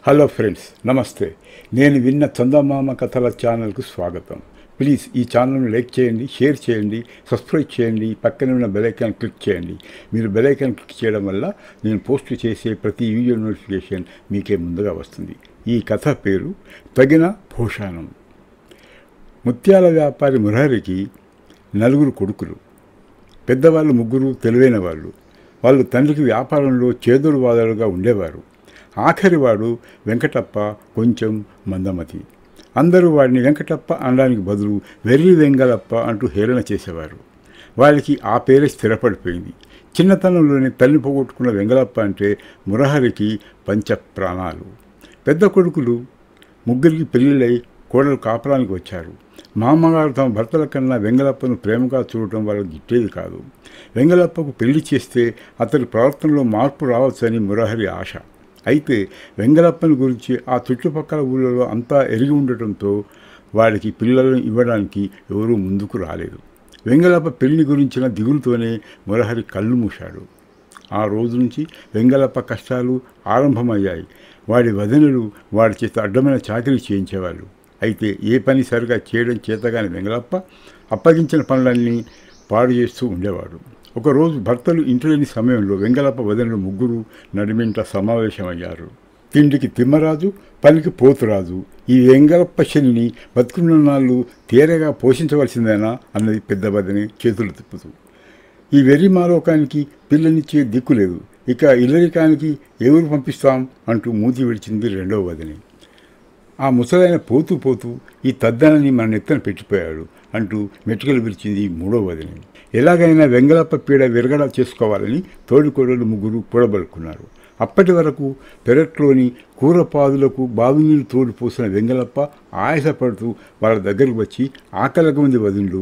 hello friends నమస్తే నేను విన్న చందమామ కథల ఛానల్కు స్వాగతం ప్లీజ్ ఈ ఛానల్ను లైక్ చేయండి షేర్ చేయండి సబ్స్క్రైబ్ చేయండి పక్కన ఉన్న బెలైకాన్ క్లిక్ చేయండి మీరు బెలైకాన్ క్లిక్ చేయడం వల్ల నేను పోస్ట్ చేసే ప్రతి వీడియో నోటిఫికేషన్ మీకే ముందుగా వస్తుంది ఈ కథ పేరు తగిన భూషాణం ముత్యాల వ్యాపారి మురారికి నలుగురు కొడుకులు పెద్దవాళ్ళు ముగ్గురు తెలివైన వాళ్ళు వాళ్ళు తండ్రికి వ్యాపారంలో చేదుడు వాదాలుగా ఉండేవారు ఆఖరివాడు వెంకటప్ప కొంచెం మందమతి అందరూ వాడిని వెంకటప్ప అనడానికి బదులు వెర్రి వెంగళప్ప అంటూ హేళన చేసేవారు వాడికి ఆ పేరే స్థిరపడిపోయింది చిన్నతనంలోనే తల్లి పోగొట్టుకున్న వెంగళప్ప అంటే మురహరికి పంచ ప్రాణాలు పెద్ద కొడుకులు ముగ్గురికి పెళ్ళిళ్ళై కోడలు కాపరానికి వచ్చారు మామగారు తమ భర్తల కన్నా వెంగళప్పను ప్రేమగా చూడటం వాళ్ళకి గిట్టేది కాదు వెంగళప్పకు పెళ్లి చేస్తే అతడి ప్రవర్తనలో మార్పు రావచ్చని మురహరి ఆశ అయితే వెంగళప్పని గురించి ఆ చుట్టుపక్కల ఊళ్ళలో అంతా ఎరిగి ఉండటంతో వాడికి పిల్లలను ఇవ్వడానికి ఎవరూ ముందుకు రాలేదు వెంగళప్ప పెళ్లి గురించిన దిగులుతోనే మురహరి కళ్ళు మూశాడు ఆ రోజు నుంచి వెంగళప్ప కష్టాలు ఆరంభమయ్యాయి వాడి వదనలు వాడి చేత అడ్డమైన చాకరీ చేయించేవాళ్ళు అయితే ఏ పని సరిగా చేయడం చేతగాని వెంగళప్ప అప్పగించిన పనులన్నీ పాడు చేస్తూ ఉండేవాడు ఒకరోజు భర్తలు ఇంటిలేని సమయంలో వెంగళప్ప వదనలు ముగ్గురు నడిమింట సమావేశమయ్యారు తిండికి తిమ్మరాజు పనికి పోతురాజు ఈ వెంగళప్ప శనిని బతుకున్న నాళ్ళు తీరగా పోషించవలసిందేనా అన్నది పెద్ద వదని చేతులు తిప్పుతూ ఈ వెర్రి మాలోకానికి పిల్లనిచ్చే దిక్కు లేదు ఇక ఇల్లరికానికి ఎవరు పంపిస్తాం అంటూ మూతి విడిచింది రెండవ వదిని ఆ ముసలైన పోతూ పోతూ ఈ తద్దనని మన నెత్తన పెట్టిపోయాడు అంటూ మెటుకలు విరిచింది మూడో వదిని ఎలాగైనా వెంగళప్ప పీడ విరగడ చేసుకోవాలని తోడికోడలు ముగ్గురు కూడబలుకున్నారు అప్పటి వరకు పెరట్లోని కూరపాదులకు బావినీరు తోడిపోసిన వెంగళప్ప ఆయాసపడుతూ వాళ్ళ దగ్గరకు వచ్చి ఆకలిగా ఉంది వదిండు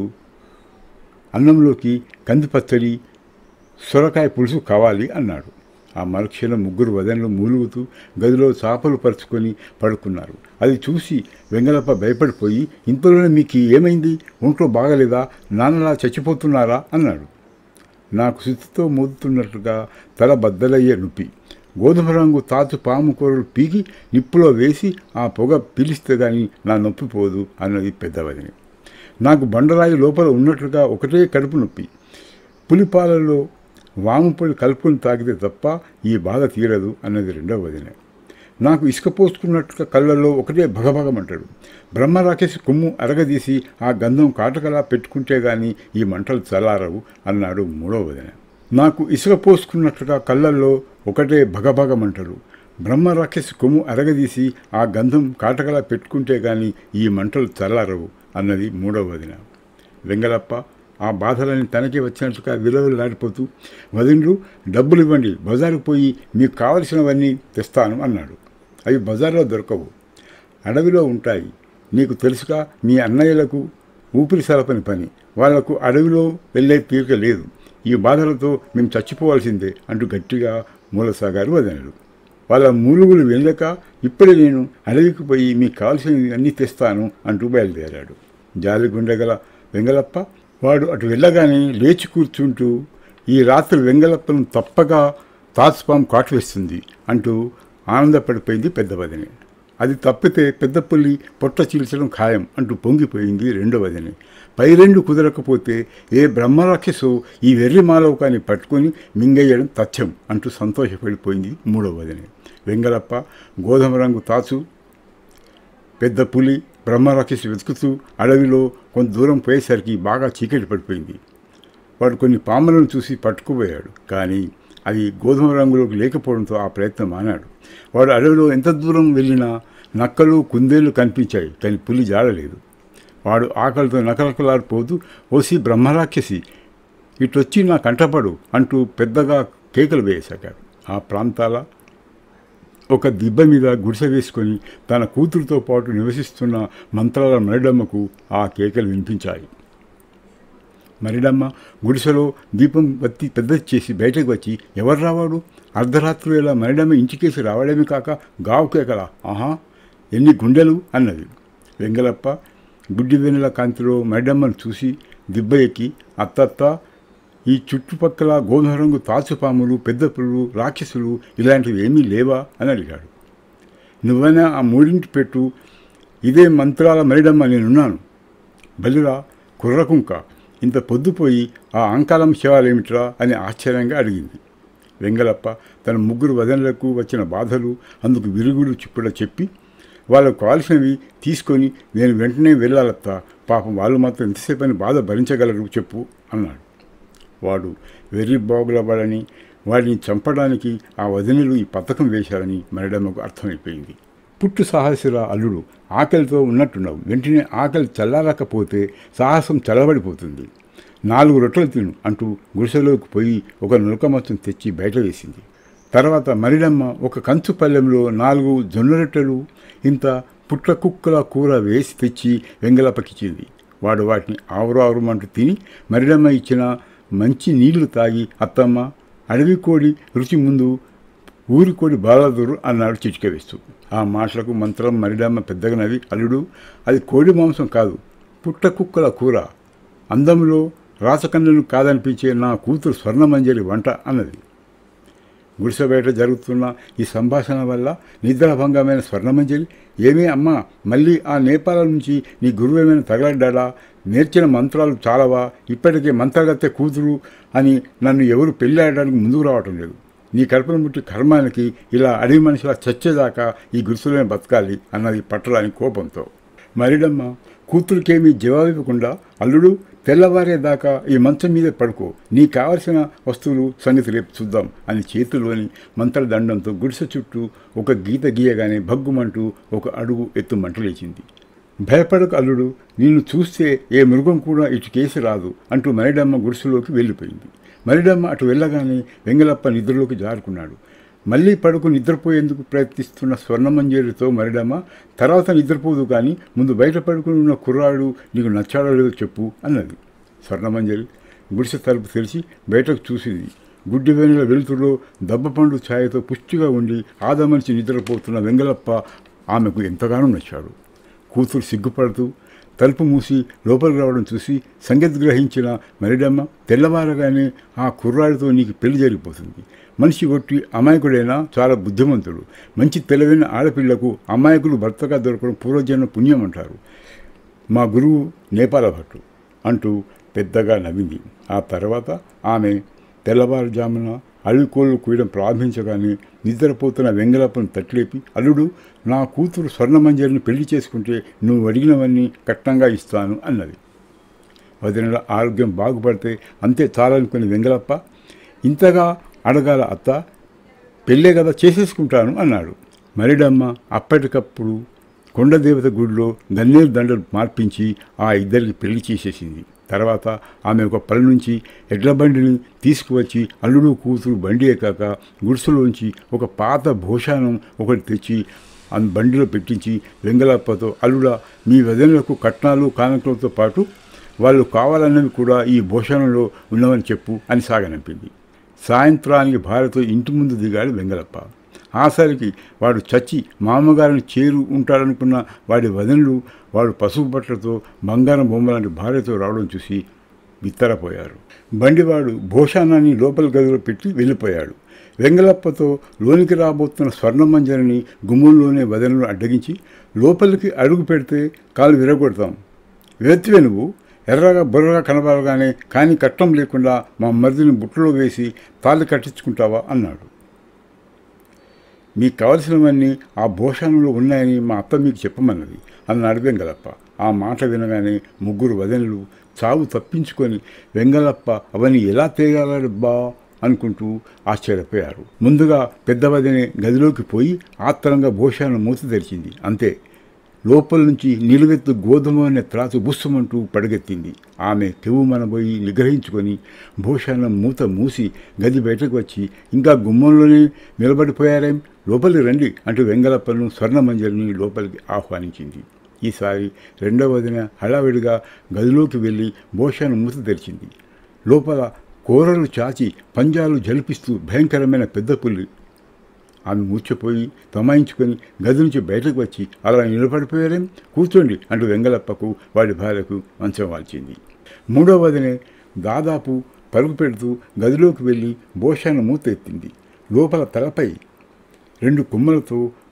అన్నంలోకి కంది పచ్చడి సొరకాయ పులుసు కావాలి అన్నాడు ఆ మరుక్షణం ముగ్గురు వదనలు మూలుగుతూ గదిలో చాపలు పరుచుకొని పడుకున్నారు అది చూసి వెంగళప్ప భయపడిపోయి ఇంతలోనే మీకు ఏమైంది ఒంట్లో బాగలేదా నాన్నలా చచ్చిపోతున్నారా అన్నాడు నాకు శుద్ధితో మోదుతున్నట్లుగా తల బద్దలయ్యే నొప్పి గోధుమ రంగు తాచు పాము కూరలు పీకి నిప్పులో వేసి ఆ పొగ పీలిస్తే గాని నా నొప్పి పోదు అన్నది పెద్దవదిని నాకు బండరాయి లోపల ఉన్నట్లుగా ఒకటే కడుపు నొప్పి పులిపాలలో వాముపొడి కలుపుకొని తాగితే తప్ప ఈ బాధ తీరదు అన్నది రెండవ వదిన నాకు ఇసుక పోసుకున్నట్టుగా కళ్ళల్లో ఒకటే భగభగమంటాడు బ్రహ్మ రాకేసి కొమ్ము అరగదీసి ఆ గంధం కాటకలా పెట్టుకుంటే గాని ఈ మంటలు చల్లారవు అన్నాడు మూడవ వదిన నాకు ఇసుక పోసుకున్నట్లుగా కళ్ళల్లో ఒకటే భగభగమంటాడు బ్రహ్మ రాక్షసి కొమ్ము అరగదీసి ఆ గంధం కాటకలా పెట్టుకుంటే గాని ఈ మంటలు చల్లారవు అన్నది మూడవ వదిన వెంగళప్ప ఆ బాధలని తనకే వచ్చినట్టుగా విలువలాడిపోతూ వదిండ్లు డబ్బులు ఇవ్వండి బజారుకు పోయి మీకు కావలసినవన్నీ తెస్తాను అన్నాడు అవి బజార్లో దొరకవు అడవిలో ఉంటాయి నీకు తెలుసుగా మీ అన్నయ్యలకు ఊపిరి సలపని పని వాళ్లకు అడవిలో వెళ్ళే తీరిక లేదు ఈ బాధలతో మేము చచ్చిపోవాల్సిందే అంటూ గట్టిగా మూలసాగారు వదనడు వాళ్ళ మూలుగులు వెళ్ళక ఇప్పుడే నేను అడవికి పోయి మీకు కావాల్సినవి అన్నీ తెస్తాను అంటూ బయలుదేరాడు జాలిగుండగల వెంగళప్ప వాడు అటు వెళ్ళగానే లేచి కూర్చుంటూ ఈ రాత్రి వెంగళప్పను తప్పగా తాత్స్పాం కాటువేస్తుంది అంటూ ఆనందపడిపోయింది పెద్దవదిని అది తప్పితే పెద్ద పుల్లి పొట్ట చీల్చడం ఖాయం అంటూ పొంగిపోయింది రెండవదిని పై రెండు కుదరకపోతే ఏ బ్రహ్మరాక్షసు ఈ వెర్రి మాలవకాన్ని పట్టుకొని మింగేయడం తథ్యం అంటూ సంతోషపడిపోయింది మూడవదిని వెంగళప్ప గోధుమ రంగు తాచు పెద్ద పులి బ్రహ్మరాక్షసి వెతుకుతూ అడవిలో కొంత దూరం పోయేసరికి బాగా చీకటి పడిపోయింది వాడు కొన్ని పాములను చూసి పట్టుకుపోయాడు కానీ అవి గోధుమ రంగులోకి లేకపోవడంతో ఆ ప్రయత్నం మానాడు వాడు అడవిలో ఎంత దూరం వెళ్ళినా నక్కలు కుందేళ్లు కనిపించాయి కానీ పులి జాడలేదు వాడు ఆకలితో నకలకలాడిపోతూ ఓసి బ్రహ్మరాక్షసి ఇటొచ్చి నా కంటపడు అంటూ పెద్దగా కేకలు వేసాగాడు ఆ ప్రాంతాల ఒక దిబ్బ మీద గుడిసె వేసుకొని తన కూతురుతో పాటు నివసిస్తున్న మంత్రాల మరిడమ్మకు ఆ కేకలు వినిపించాయి మరిడమ్మ గుడిసెలో దీపం బత్తి పెద్దది చేసి బయటకు వచ్చి ఎవరు రావాడు అర్ధరాత్రి వేళ మరిడమ్మ ఇంటికేసి రావడమే కాక గావు కేకలా ఆహా ఎన్ని గుండెలు అన్నది వెంగలప్ప గుడ్డి వెన్నెల కాంతిలో మరిడమ్మను చూసి దిబ్బ ఎక్కి అత్తత్త ఈ చుట్టుపక్కల గోధుమ రంగు తాచుపాములు పెద్ద పులులు రాక్షసులు ఇలాంటివి ఏమీ లేవా అని అడిగాడు నువ్వైనా ఆ మూడింటి పెట్టు ఇదే మంత్రాల మరిడమ్మ నేనున్నాను బలిరా కుర్రకుంక ఇంత పొద్దుపోయి ఆ అంకాలం శివాలేమిట్రా అని ఆశ్చర్యంగా అడిగింది వెంగళప్ప తన ముగ్గురు వదనలకు వచ్చిన బాధలు అందుకు విరుగుడు చిప్పుడ చెప్పి వాళ్ళకు కావాల్సినవి తీసుకొని నేను వెంటనే వెళ్ళాలత్తా పాపం వాళ్ళు మాత్రం ఎంతసేపు అని బాధ భరించగలరు చెప్పు అన్నాడు వాడు వెర్రి బాగులవాడని వాడిని చంపడానికి ఆ వదినలు ఈ పథకం వేశారని మరిడమ్మకు అర్థమైపోయింది పుట్టు సాహసిరా అల్లుడు ఆకలితో ఉన్నట్టున్నావు వెంటనే ఆకలి చల్లారకపోతే సాహసం చల్లబడిపోతుంది నాలుగు రొట్టెలు తిను అంటూ గుడిసెలోకి పోయి ఒక నులక మొత్తం తెచ్చి బయట వేసింది తర్వాత మరిడమ్మ ఒక కంచు పల్లెంలో నాలుగు జొన్న రొట్టెలు ఇంత పుట్ల కుక్కల కూర వేసి తెచ్చి వెంగలపకిచ్చింది వాడు వాటిని ఆవురు ఆవురమంటూ తిని మరిడమ్మ ఇచ్చిన మంచి నీళ్లు తాగి అత్తమ్మ అడవి కోడి రుచి ముందు ఊరి కోడి బాలాదురు అన్నాడు చిటిక వేస్తూ ఆ మాటలకు మంత్రం మరిడమ్మ పెద్దగా నవ్వి అల్లుడు అది కోడి మాంసం కాదు పుట్ట కుక్కల కూర అందంలో రాసకన్యను కాదనిపించే నా కూతురు స్వర్ణమంజరి వంట అన్నది గుడిసె బయట జరుగుతున్న ఈ సంభాషణ వల్ల నిద్రాభంగమైన స్వర్ణమంజరి ఏమీ అమ్మా మళ్ళీ ఆ నేపాల నుంచి నీ గురువు ఏమైనా తగలడ్డా నేర్చిన మంత్రాలు చాలవా ఇప్పటికే మంత్రగత్తె కూతురు అని నన్ను ఎవరు పెళ్ళాడడానికి ముందుకు రావటం లేదు నీ కడుపును ముట్టి కర్మానికి ఇలా అడవి మనిషిలా చచ్చేదాకా ఈ గుడిసెలోనే బతకాలి అన్నది పట్టరాని కోపంతో మరిడమ్మ కూతురికేమీ జవాబు ఇవ్వకుండా అల్లుడు తెల్లవారేదాకా ఈ మంచం మీదే పడుకో నీకు కావలసిన వస్తువులు సంగతి రేపు చూద్దాం అని చేతిలోని మంత్రదండంతో గుడిసె చుట్టూ ఒక గీత గీయగానే భగ్గుమంటూ ఒక అడుగు ఎత్తు మంటలేచింది భయపడకు అల్లుడు నిన్ను చూస్తే ఏ మృగం కూడా ఇటు కేసి రాదు అంటూ మరిడమ్మ గుడిసెలోకి వెళ్ళిపోయింది మరిడమ్మ అటు వెళ్ళగానే వెంగలప్ప నిద్రలోకి జారుకున్నాడు మళ్ళీ పడుకు నిద్రపోయేందుకు ప్రయత్నిస్తున్న స్వర్ణమంజరితో మరిడమ్మ తర్వాత నిద్రపోదు కానీ ముందు బయట పడుకుని ఉన్న కుర్రాడు నీకు నచ్చాడో లేదో చెప్పు అన్నది స్వర్ణమంజరి గుడిసె తలుపు తెరిచి బయటకు చూసింది గుడ్డి వెనుల వెలుతురులో దబ్బపండు ఛాయతో పుష్టిగా ఉండి ఆదమనిచి నిద్రపోతున్న వెంగలప్ప ఆమెకు ఎంతగానో నచ్చాడు కూతురు సిగ్గుపడుతూ తలుపు మూసి లోపలికి రావడం చూసి సంగతి గ్రహించిన మరిడమ్మ తెల్లవారగానే ఆ కుర్రాడితో నీకు పెళ్లి జరిగిపోతుంది మనిషి కొట్టి అమాయకుడైనా చాలా బుద్ధిమంతుడు మంచి తెలివైన ఆడపిల్లకు అమాయకులు భర్తగా దొరకడం పూర్వజన్మ పుణ్యం అంటారు మా గురువు నేపాల భట్టు అంటూ పెద్దగా నవ్వింది ఆ తర్వాత ఆమె తెల్లవారుజామున అడవికోళ్ళు కూయడం ప్రారంభించగానే నిద్రపోతున్న వెంగలప్పను తట్లేపి అల్లుడు నా కూతురు స్వర్ణమంజరిని పెళ్లి చేసుకుంటే నువ్వు అడిగినవన్నీ కట్నంగా ఇస్తాను అన్నది వదినల ఆరోగ్యం బాగుపడితే అంతే చాలనుకుని వెంగలప్ప ఇంతగా అడగాల అత్త పెళ్ళే కదా చేసేసుకుంటాను అన్నాడు మరిడమ్మ అప్పటికప్పుడు కొండదేవత గుడిలో గన్నేరు దండలు మార్పించి ఆ ఇద్దరికి పెళ్లి చేసేసింది తర్వాత ఆమె ఒక పల్లె నుంచి ఎడ్ల బండిని తీసుకువచ్చి అల్లుడు కూతురు బండి ఎక్కాక గుడిసెలోంచి ఒక పాత భూషానం ఒకటి తెచ్చి ఆ బండిలో పెట్టించి వెంగలప్పతో అల్లుడా మీ వదనలకు కట్నాలు కానుకలతో పాటు వాళ్ళు కావాలన్నవి కూడా ఈ భూషణంలో ఉన్నవని చెప్పు అని సాగనంపింది సాయంత్రానికి భార్యతో ఇంటి ముందు దిగాడు వెంగలప్ప ఆసరికి వాడు చచ్చి మామగారిని చేరు ఉంటాడనుకున్న వాడి వదనలు వాడు పసుపు బట్టలతో బంగారం బొమ్మలాంటి భార్యతో రావడం చూసి బిత్తరపోయారు బండివాడు భోషానాన్ని లోపల గదిలో పెట్టి వెళ్ళిపోయాడు వెంగలప్పతో లోనికి రాబోతున్న స్వర్ణమంజరిని గుమ్మంలోనే వదనలు అడ్డగించి లోపలికి అడుగు పెడితే కాలు విరగొడతాం వెత్తివే నువ్వు ఎర్రగా బుర్రగా కనబడగానే కానీ కట్టం లేకుండా మా మరిదిని బుట్టలో వేసి తాళ్ళు కట్టించుకుంటావా అన్నాడు మీకు కావలసినవన్నీ ఆ భూషణంలో ఉన్నాయని మా అత్త మీకు చెప్పమన్నది అన్నాడు వెంగలప్ప ఆ మాట వినగానే ముగ్గురు వదనలు చావు తప్పించుకొని వెంగలప్ప అవన్నీ ఎలా తేగలడబ్బా అనుకుంటూ ఆశ్చర్యపోయారు ముందుగా పెద్ద వదినే గదిలోకి పోయి ఆత్తరంగా భూషాలను మూత తెరిచింది అంతే లోపల నుంచి నిలువెత్తు గోధుమ అనే త్రాసు బుస్సుమంటూ పడగెత్తింది ఆమె తెవు మనబోయి నిగ్రహించుకొని భూషానం మూత మూసి గది బయటకు వచ్చి ఇంకా గుమ్మంలోనే నిలబడిపోయారేం లోపలికి రండి అంటూ వెంగలప్పను స్వర్ణమంజరిని లోపలికి ఆహ్వానించింది ఈసారి రెండవ వదిన హడావిడిగా గదిలోకి వెళ్ళి భూషాను మూత తెరిచింది లోపల కూరలు చాచి పంజాలు జలిపిస్తూ భయంకరమైన పెద్ద పుల్లి ఆమె మూర్చపోయి తమాయించుకొని గది నుంచి బయటకు వచ్చి అలా నిలబడిపోయారేం కూర్చోండి అంటూ వెంగలప్పకు వాడి భార్యకు మంచం వాల్చింది మూడవ వదినే దాదాపు పరుగు పెడుతూ గదిలోకి వెళ్ళి భోషాన మూత ఎత్తింది లోపల తలపై రెండు కుమ్మలతో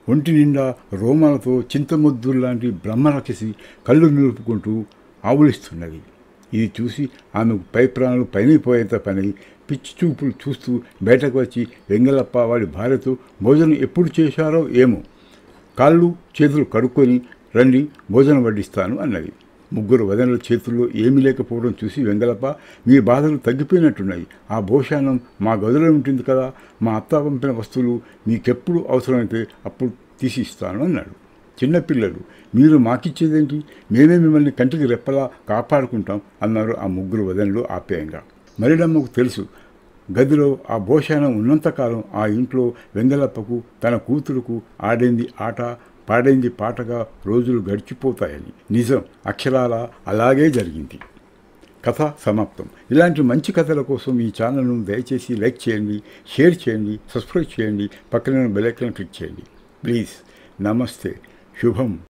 ఒంటి నిండా రోమాలతో చింతమొద్దులు లాంటి బ్రహ్మరాక్షసి కళ్ళు నిలుపుకుంటూ ఆవులిస్తున్నది ఇది చూసి ఆమెకు పై ప్రాణాలు పైనపోయేంత పని పిచ్చి చూపులు చూస్తూ బయటకు వచ్చి వెంగళప్ప వాడి భార్యతో భోజనం ఎప్పుడు చేశారో ఏమో కాళ్ళు చేతులు కడుక్కొని రండి భోజనం వడ్డిస్తాను అన్నది ముగ్గురు వదనల చేతుల్లో ఏమీ లేకపోవడం చూసి వెంగళప్ప మీ బాధలు తగ్గిపోయినట్టున్నాయి ఆ భోషానం మా గదిలో ఉంటుంది కదా మా అత్త పంపిన వస్తువులు మీకెప్పుడు అవసరమైతే అప్పుడు తీసి ఇస్తాను అన్నాడు చిన్నపిల్లలు మీరు మాకిచ్చేదేంటి మేమే మిమ్మల్ని కంటికి రెప్పలా కాపాడుకుంటాం అన్నారు ఆ ముగ్గురు వదనలు ఆప్యాయంగా మరిడమ్మకు తెలుసు గదిలో ఆ భోషానం ఉన్నంతకాలం ఆ ఇంట్లో వెంగళప్పకు తన కూతురుకు ఆడింది ఆట పాడైంది పాటగా రోజులు గడిచిపోతాయని నిజం అక్షరాల అలాగే జరిగింది కథ సమాప్తం ఇలాంటి మంచి కథల కోసం ఈ ఛానల్ను దయచేసి లైక్ చేయండి షేర్ చేయండి సబ్స్క్రైబ్ చేయండి పక్కన బెల్ ఐకాన్ క్లిక్ చేయండి ప్లీజ్ నమస్తే శుభం